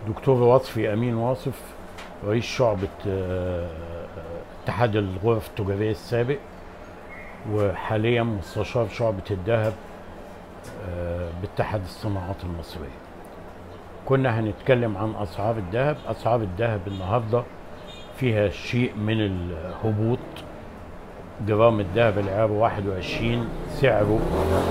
دكتور وصفي امين واصف رئيس شعبة آه، اتحاد الغرف التجارية السابق وحاليا مستشار شعبة الذهب آه، باتحاد الصناعات المصرية كنا هنتكلم عن أسعار الذهب أسعار الذهب النهاردة فيها شيء من الهبوط جرام الذهب العيار 21 سعره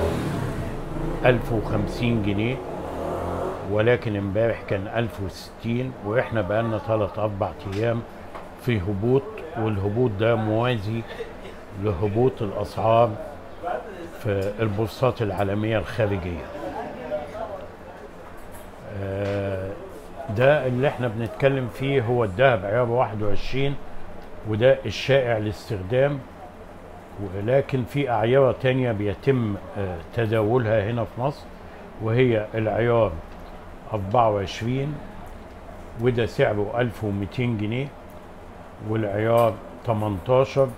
1050 جنيه ولكن امبارح كان 1060 واحنا بقالنا ثلاث اربع ايام في هبوط والهبوط ده موازي لهبوط الاسعار في البورصات العالميه الخارجيه. آه، ده اللي احنا بنتكلم فيه هو الذهب عيار 21 وده الشائع الاستخدام ولكن في أعيرة تانية بيتم آه، تداولها هنا في مصر وهي العيار 24 وده سعره 1200 جنيه والعيار 18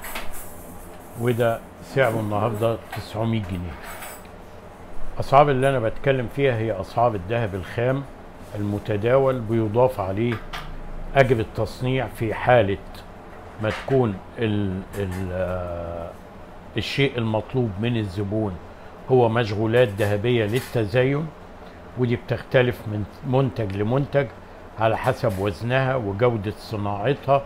وده سعره النهارده 900 جنيه أسعار اللي أنا بتكلم فيها هي أسعار الذهب الخام المتداول بيضاف عليه أجر التصنيع في حالة ما تكون ال ال آه، الشيء المطلوب من الزبون هو مشغولات ذهبية للتزين ودي بتختلف من منتج لمنتج على حسب وزنها وجودة صناعتها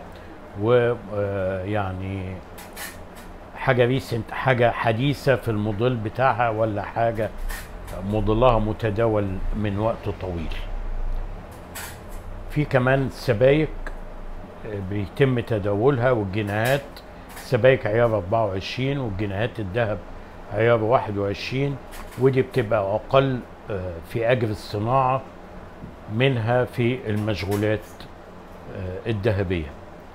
ويعني حاجة ريسنت حاجة حديثة في الموديل بتاعها ولا حاجة موديلها متداول من وقت طويل في كمان سبايك بيتم تداولها والجنيهات سبايك عيار 24 والجنيهات الذهب عيار 21 ودي بتبقى اقل آه، في اجر الصناعه منها في المشغولات آه، الذهبيه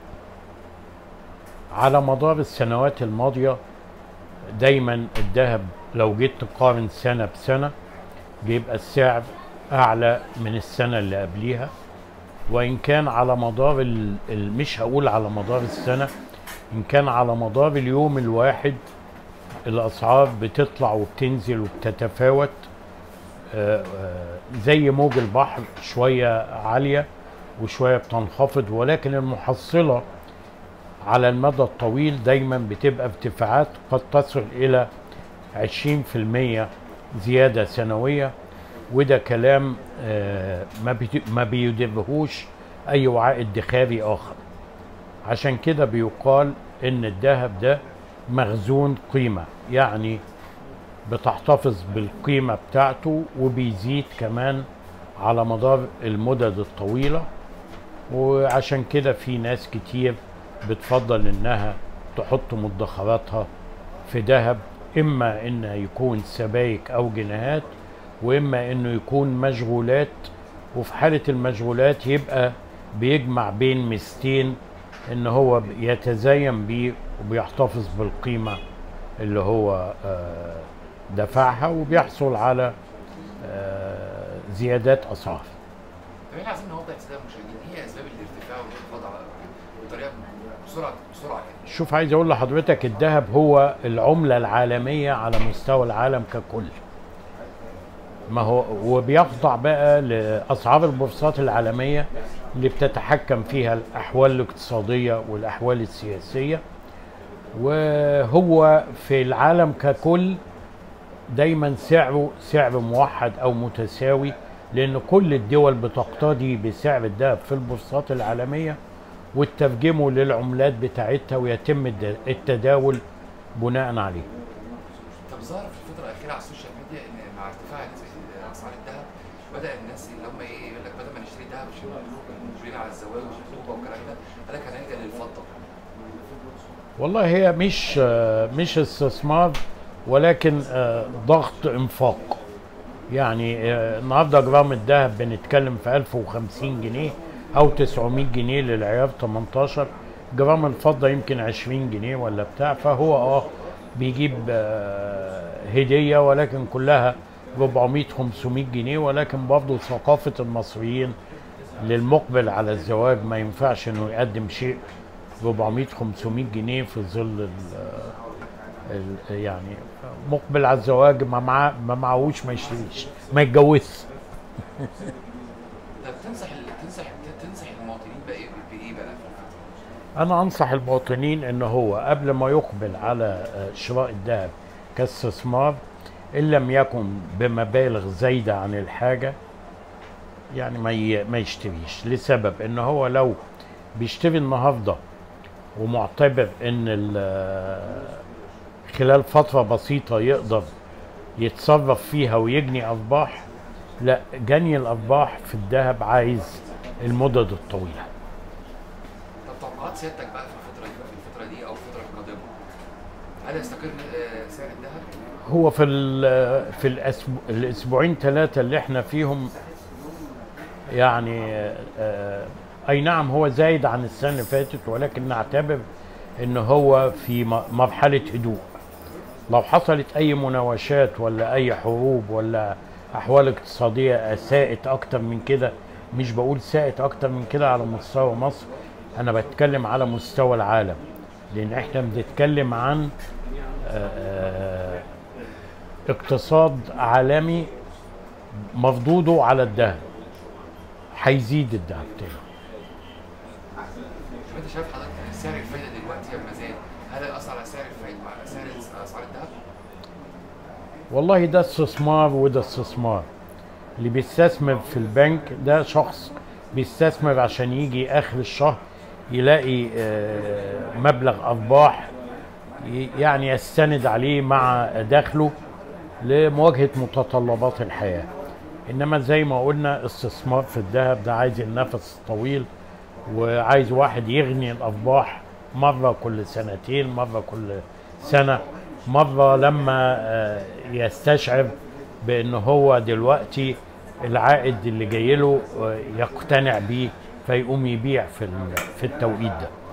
على مدار السنوات الماضيه دايما الذهب لو جيت تقارن سنه بسنه بيبقى السعر اعلى من السنه اللي قبليها وان كان على مدار ال... ال- مش هقول على مدار السنه ان كان على مدار اليوم الواحد الاسعار بتطلع وبتنزل وبتتفاوت آه، آه، زي موج البحر شويه عاليه وشويه بتنخفض ولكن المحصله على المدى الطويل دايما بتبقى ارتفاعات قد تصل الى 20% زياده سنويه وده كلام آه، ما بيت- ما بيدرهوش اي وعاء ادخاري اخر عشان كده بيقال ان الذهب ده مخزون قيمه يعني بتحتفظ بالقيمه بتاعته وبيزيد كمان على مدار المدد الطويله وعشان كده في ناس كتير بتفضل انها تحط مدخراتها في ذهب اما ان يكون سبايك او جنيهات واما انه يكون مشغولات وفي حاله المشغولات يبقى بيجمع بين ميزتين ان هو يتزين بيه وبيحتفظ بالقيمه اللي هو آه، دفعها وبيحصل على آه، زيادات اسعار طب احنا عايزين نوضح للساده المشاهدين ايه اسباب الارتفاع والانخفاض على بطريقه بسرعه بسرعه كده شوف عايز اقول لحضرتك الذهب هو العمله العالميه على مستوى العالم ككل ما هو وبيخضع بقى لاسعار البورصات العالميه اللي بتتحكم فيها الاحوال الاقتصاديه والاحوال السياسيه وهو في العالم ككل دايما سعره سعر موحد او متساوي لان كل الدول بتقتدي بسعر الذهب في البورصات العالميه وتترجمه للعملات بتاعتها ويتم الد- التداول بناء عليه طب ظهر في الفتره الاخيره على السوشيال ميديا ان مع ارتفاع نسبه اسعار الذهب بدا الناس اللي هم ايه يقول لك بدل ما نشتري ذهب عشان مقبلين على الزواج والخطوبه والكلام ده قال لك هنلجا للفضه والله هي مش آه، مش استثمار ولكن آه، ضغط انفاق يعني آه، النهارده جرام الذهب بنتكلم في 1050 جنيه او 900 جنيه للعيار 18 جرام الفضه يمكن 20 جنيه ولا بتاع فهو اه بيجيب آه، هديه ولكن كلها 400 500 جنيه ولكن برضه ثقافه المصريين للمقبل على الزواج ما ينفعش انه يقدم شيء 400 500 جنيه في ظل ال ال يعني مقبل على الزواج ما معاه ما معهوش ما يشتريش ما يتجوزش طب تنصح ال- تنصح تنصح المواطنين بايه بايه بقى في الفتره؟ انا انصح المواطنين ان هو قبل ما يقبل على آه، شراء الذهب كاستثمار ان لم يكن بمبالغ زايده عن الحاجه يعني ما ي- ما يشتريش لسبب ان هو لو بيشتري النهارده ومعتبر ان ال- خلال فتره بسيطه يقدر يتصرف فيها ويجني ارباح لا جني الارباح في الذهب عايز المدد الطويله طب توقعات سيادتك بقى في الفتره دي في الفتره دي او الفتره القادمه هل يستقر آه، سعر الذهب؟ هو في ال في الأسبوع الاسبوعين ثلاثه اللي احنا فيهم يعني آه، اي نعم هو زايد عن السنه اللي فاتت ولكن نعتبر ان هو في م- مرحله هدوء لو حصلت اي مناوشات ولا اي حروب ولا احوال اقتصاديه ساءت اكتر من كده مش بقول ساءت اكتر من كده على مستوى مصر انا بتكلم على مستوى العالم لان احنا بنتكلم عن آه، آه، اقتصاد عالمي مردوده على الذهب هيزيد الذهب تاني طب انت شايف حضرتك ان سعر الفايده دلوقتي لما زاد هل هيأثر على سعر الفايده على سعر اسعار الذهب؟ والله ده استثمار وده استثمار اللي بيستثمر في البنك ده شخص بيستثمر عشان يجي اخر الشهر يلاقي آه، مبلغ ارباح ي- يعني يستند عليه مع دخله لمواجهه متطلبات الحياه انما زي ما قلنا استثمار في الذهب ده عايز النفس طويل وعايز واحد يغني الارباح مره كل سنتين مره كل سنه مره لما آه، يستشعر بان هو دلوقتي العائد اللي جاي له آه، يقتنع بيه فيقوم يبيع في ال- في التوقيت ده